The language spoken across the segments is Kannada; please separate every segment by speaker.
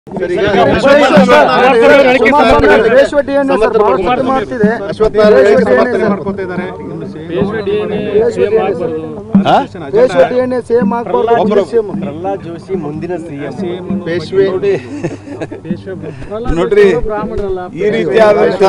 Speaker 1: ಪ್ರಹ್ಲಾದ್ ಜೋಶಿ ಮುಂದಿನ ಸಿಎಂ
Speaker 2: ಪೇಶ್ವೆ ನೋಡ್ರಿ ಈ ರೀತಿಯಾದಂಥ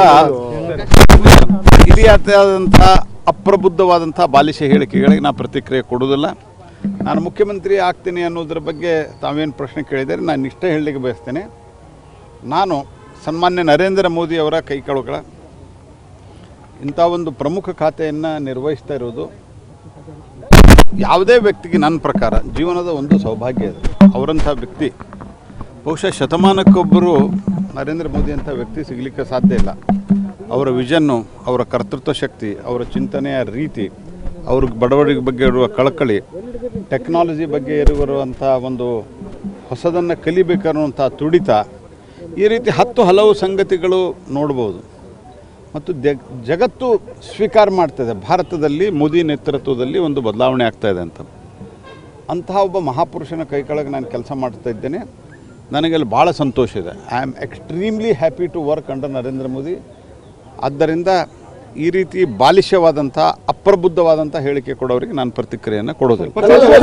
Speaker 2: ಈ ರೀತಿಯಾದಂಥ ಅಪ್ರಬುದ್ಧವಾದಂಥ ಬಾಲಿಶ ಹೇಳಿಕೆಗಳಿಗೆ ನಾನು ಪ್ರತಿಕ್ರಿಯೆ ಕೊಡೋದಿಲ್ಲ ನಾನು ಮುಖ್ಯಮಂತ್ರಿ ಆಗ್ತೀನಿ ಅನ್ನೋದ್ರ ಬಗ್ಗೆ ತಾವೇನು ಪ್ರಶ್ನೆ ಕೇಳಿದರೆ ನಾನು ಇಷ್ಟೇ ಹೇಳಲಿಕ್ಕೆ ಬಯಸ್ತೇನೆ ನಾನು ಸನ್ಮಾನ್ಯ ನರೇಂದ್ರ ಮೋದಿ ಅವರ ಕೈ ಕೆಳಗಳ ಇಂಥ ಒಂದು ಪ್ರಮುಖ ಖಾತೆಯನ್ನು ನಿರ್ವಹಿಸ್ತಾ ಇರೋದು ಯಾವುದೇ ವ್ಯಕ್ತಿಗೆ ನನ್ನ ಪ್ರಕಾರ ಜೀವನದ ಒಂದು ಸೌಭಾಗ್ಯ ಇದೆ ಅವರಂಥ ವ್ಯಕ್ತಿ ಬಹುಶಃ ಶತಮಾನಕ್ಕೊಬ್ಬರು ನರೇಂದ್ರ ಮೋದಿ ಅಂಥ ವ್ಯಕ್ತಿ ಸಿಗಲಿಕ್ಕೆ ಸಾಧ್ಯ ಇಲ್ಲ ಅವರ ವಿಷನ್ನು ಅವರ ಕರ್ತೃತ್ವ ಶಕ್ತಿ ಅವರ ಚಿಂತನೆಯ ರೀತಿ ಅವ್ರ ಬಡವರಿಗೆ ಬಗ್ಗೆ ಇರುವ ಕಳಕಳಿ ಟೆಕ್ನಾಲಜಿ ಬಗ್ಗೆ ಇರುವಂಥ ಒಂದು ಹೊಸದನ್ನು ಕಲಿಬೇಕನ್ನುವಂಥ ತುಡಿತ ಈ ರೀತಿ ಹತ್ತು ಹಲವು ಸಂಗತಿಗಳು ನೋಡ್ಬೋದು ಮತ್ತು ದೆ- ಜಗತ್ತು ಸ್ವೀಕಾರ ಮಾಡ್ತದೆ ಭಾರತದಲ್ಲಿ ಮೋದಿ ನೇತೃತ್ವದಲ್ಲಿ ಒಂದು ಬದಲಾವಣೆ ಆಗ್ತಾ ಇದೆ ಅಂತ ಅಂತಹ ಒಬ್ಬ ಮಹಾಪುರುಷನ ಕೈ ಕೆಳಗೆ ನಾನು ಕೆಲಸ ಮಾಡ್ತಾ ಇದ್ದೇನೆ ನನಗೆ ಅಲ್ಲಿ ಭಾಳ ಸಂತೋಷ ಇದೆ I am extremely happy to work under Narendra Modi ಆದ್ದರಿಂದ ಈ ರೀತಿ ಬಾಲಿಷ್ಯವಾದಂಥ ಅಪ್ರಬುದ್ಧವಾದಂಥ ಹೇಳಿಕೆ ಕೊಡೋರಿಗೆ ನಾನು ಪ್ರತಿಕ್ರಿಯೆಯನ್ನು ಕೊಡೋದಿಲ್ಲ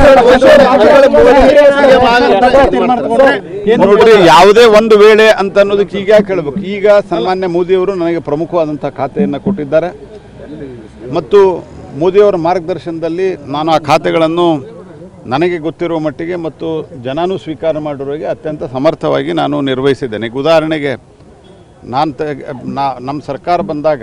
Speaker 2: ನೋಡ್ರಿ ಯಾವುದೇ ಒಂದು ವೇಳೆ ಅಂತ ಅನ್ನೋದಕ್ಕೆ ಈಗ ಕೇಳಬೇಕು ಈಗ ಸನ್ಮಾನ್ಯ ಮೋದಿಯವರು ನನಗೆ ಪ್ರಮುಖವಾದಂಥ ಖಾತೆಯನ್ನು ಕೊಟ್ಟಿದ್ದಾರೆ ಮತ್ತು ಮೋದಿಯವರ ಮಾರ್ಗದರ್ಶನದಲ್ಲಿ ನಾನು ಆ ಖಾತೆಗಳನ್ನು ನನಗೆ ಗೊತ್ತಿರುವ ಮಟ್ಟಿಗೆ ಮತ್ತು ಜನನೂ ಸ್ವೀಕಾರ ಮಾಡಿರೋರಿಗೆ ಅತ್ಯಂತ ಸಮರ್ಥವಾಗಿ ನಾನು ನಿರ್ವಹಿಸಿದ್ದೇನೆ ಈಗ ಉದಾಹರಣೆಗೆ ನಾನು ತ ನಾ ನಮ್ಮ ಸರ್ಕಾರ ಬಂದಾಗ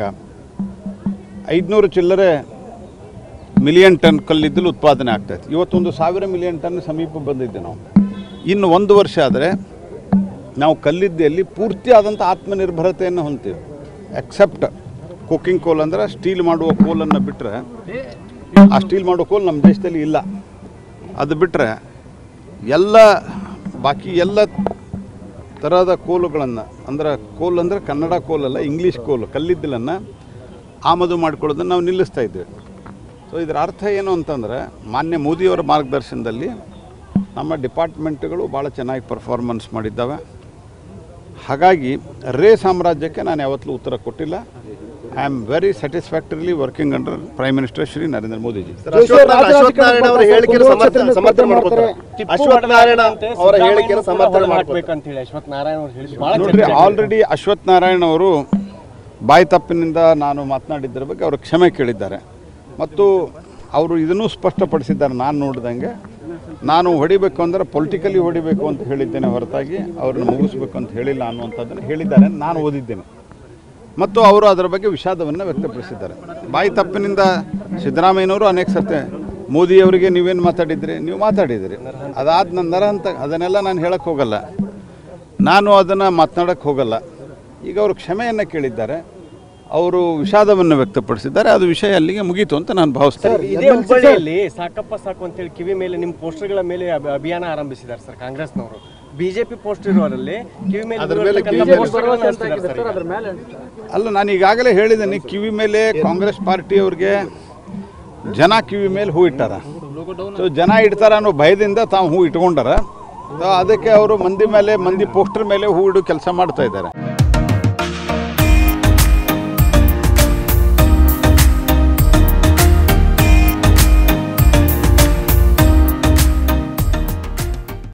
Speaker 2: ಐದುನೂರು ಚಿಲ್ಲರೆ ಮಿಲಿಯನ್ ಟನ್ ಕಲ್ಲಿದ್ದಲು ಉತ್ಪಾದನೆ ಆಗ್ತಾಯಿತ್ತು ಇವತ್ತೊಂದು ಸಾವಿರ ಮಿಲಿಯನ್ ಟನ್ ಸಮೀಪ ಬಂದಿದ್ದೆ ನಾವು ಇನ್ನು ಒಂದು ವರ್ಷ ಆದರೆ ನಾವು ಕಲ್ಲಿದ್ದೆಯಲ್ಲಿ ಪೂರ್ತಿ ಆದಂಥ ಆತ್ಮನಿರ್ಭರತೆಯನ್ನು ಹೊಂದ್ತೀವಿ ಎಕ್ಸೆಪ್ಟ್ ಕುಕ್ಕಿಂಗ್ ಕೋಲ್ ಅಂದರೆ ಸ್ಟೀಲ್ ಮಾಡುವ ಕೋಲನ್ನು ಬಿಟ್ಟರೆ ಆ ಸ್ಟೀಲ್ ಮಾಡೋ ಕೋಲ್ ನಮ್ಮ ದೇಶದಲ್ಲಿ ಇಲ್ಲ ಅದು ಬಿಟ್ಟರೆ ಎಲ್ಲ ಬಾಕಿ ಎಲ್ಲ ಥರದ ಕೋಲುಗಳನ್ನು ಅಂದ್ರೆ ಕೋಲ್ ಅಂದರೆ ಕನ್ನಡ ಕೋಲಲ್ಲ ಇಂಗ್ಲೀಷ್ ಕೋಲು ಕಲ್ಲಿದ್ದಲನ್ನು ಆಮದು ಮಾಡ್ಕೊಳ್ಳೋದನ್ನು ನಾವು ನಿಲ್ಲಿಸ್ತಾ ಇದ್ದೇವೆ ಸೊ ಇದರ ಅರ್ಥ ಏನು ಅಂತಂದರೆ ಮಾನ್ಯ ಮೋದಿಯವರ ಮಾರ್ಗದರ್ಶನದಲ್ಲಿ ನಮ್ಮ ಡಿಪಾರ್ಟ್ಮೆಂಟ್ಗಳು ಭಾಳ ಚೆನ್ನಾಗಿ ಪರ್ಫಾರ್ಮೆನ್ಸ್ ಮಾಡಿದ್ದಾವೆ ಹಾಗಾಗಿ ರೇ ಸಾಮ್ರಾಜ್ಯಕ್ಕೆ ನಾನು ಯಾವತ್ತೂ ಉತ್ತರ ಕೊಟ್ಟಿಲ್ಲ I am very satisfactorily working under prime minister Shri Narendra Modiji
Speaker 1: Ashwath Ashwath Narayan ಅವರ ಹೇಳಿಕೆಯನ್ನು ಸಮರ್ಥನೆ ಸಮರ್ಥನೆ ಮಾಡ್ಕೊತಾರೆ ಅಶ್ವತ್ಥ ನಾರಾಯಣ ಅವರ ಹೇಳಿಕೆಯನ್ನು ಸಮರ್ಥನೆ ಮಾಡ್ಬೇಕು
Speaker 3: ಹಾಕ್ಬೇಕಂತ ಹೇಳಿ ಅಶ್ವಥ್ ನಾರಾಯಣ ಅವ್ರು ಹೇಳಿದ್ರು ಬಹಳ
Speaker 2: ನೋಡ್ರಿ ಆಲ್ರೆಡಿ ಅಶ್ವಥ್ ನಾರಾಯಣ್ ಅವರು ಬಾಯಿ ತಪ್ಪಿನಿಂದ ನಾನು ಮಾತನಾಡಿದ್ದರ ಬಗ್ಗೆ ಅವರು ಕ್ಷಮೆ ಕೇಳಿದ್ದಾರೆ ಮತ್ತು ಅವರು ಇದನ್ನೂ ಸ್ಪಷ್ಟಪಡಿಸಿದ್ದಾರೆ ನಾನು ನೋಡಿದಂಗೆ ನಾನು ಹೊಡಿಬೇಕು ಅಂದರೆ ಪೊಲಿಟಿಕಲಿ ಹೊಡಿಬೇಕು ಅಂತ ಹೇಳಿದ್ದೇನೆ ಹೊರತಾಗಿ ಅವ್ರನ್ನ ಮುಗಿಸ್ಬೇಕು ಅಂತ ಹೇಳಿಲ್ಲ ಅನ್ನುವಂಥದ್ದನ್ನು ಹೇಳಿದ್ದಾರೆ ನಾನು ಓದಿದ್ದೇನೆ ಮತ್ತು ಅವರು ಅದರ ಬಗ್ಗೆ ವಿಷಾದವನ್ನು ವ್ಯಕ್ತಪಡಿಸಿದ್ದಾರೆ ಬಾಯಿ ತಪ್ಪಿನಿಂದ ಸಿದ್ದರಾಮಯ್ಯನವರು ಅನೇಕ ಸರ್ತಿ ಮೋದಿಯವರಿಗೆ ನೀವೇನು ಮಾತಾಡಿದ್ರಿ ನೀವು ಮಾತಾಡಿದಿರಿ ಅದಾದ ನಂತರ ಅಂತ ಅದನ್ನೆಲ್ಲ ನಾನು ಹೇಳಕ್ಕೆ ಹೋಗಲ್ಲ ನಾನು ಅದನ್ನು ಮಾತನಾಡಕ್ಕೆ ಹೋಗಲ್ಲ ಈಗ ಅವರು ಕ್ಷಮೆಯನ್ನು ಕೇಳಿದ್ದಾರೆ ಅವರು ವಿಷಾದವನ್ನು ವ್ಯಕ್ತಪಡಿಸಿದ್ದಾರೆ ಅದು ವಿಷಯ ಅಲ್ಲಿಗೆ ಮುಗೀತು ಅಂತ ನಾನು ಭಾವಿಸ್ತೇನೆ
Speaker 3: ಇದೇ ಹುಬ್ಬಳ್ಳಿಯಲ್ಲಿ ಸಾಕಪ್ಪ ಸಾಕು ಅಂತ ಹೇಳಿ ಕಿವಿ ಮೇಲೆ ನಿಮ್ಮ ಪೋಸ್ಟರ್ಗಳ ಮೇಲೆ ಅಭಿ- ಅಭಿಯಾನ ಆರಂಭಿಸಿದ್ದಾರೆ ಸರ್ ಕಾಂಗ್ರೆಸ್ನವರು ಬಿಜೆಪಿ ಪೋಸ್ಟ್ ಇರೋರಲ್ಲಿ ಕಿವಿ ಮೇಲೆ
Speaker 2: ಅದ್ರ ಮೇಲೆ
Speaker 3: ಇರುವಂತಕ್ಕಂಥ
Speaker 2: ಕಿವಿ ಮೇಲೆ
Speaker 3: ಪೋಸ್ಟರ್ಗಳನ್ನ ಹಚ್ತಿದ್ದಾರೆ ಸರ್ ಈಗ.
Speaker 2: ಅಲ್ಲ ನಾನು ಈಗಾಗಲೇ ಹೇಳಿದ್ದೀನಿ ಕಿವಿ ಮೇಲೆ ಕಾಂಗ್ರೆಸ್ ಪಾರ್ಟಿಯವ್ರಿಗೆ ಜನ ಕಿವಿ ಮೇಲೆ ಹೂ ಇಟ್ಟಾರ ಸೊ ಜನ ಇಡ್ತಾರ ಅನ್ನೋ ಭಯದಿಂದ ತಾವು ಹೂ ಇಟ್ಕೊಂಡಾರ ಸೊ ಅದಕ್ಕೆ ಅವರು ಮಂದಿ ಮೇಲೆ ಮಂದಿ ಪೋಸ್ಟರ್ ಮೇಲೆ ಹೂ ಇಡೋ ಕೆಲಸ ಮಾಡ್ತಾ ಇದ್ದಾರೆ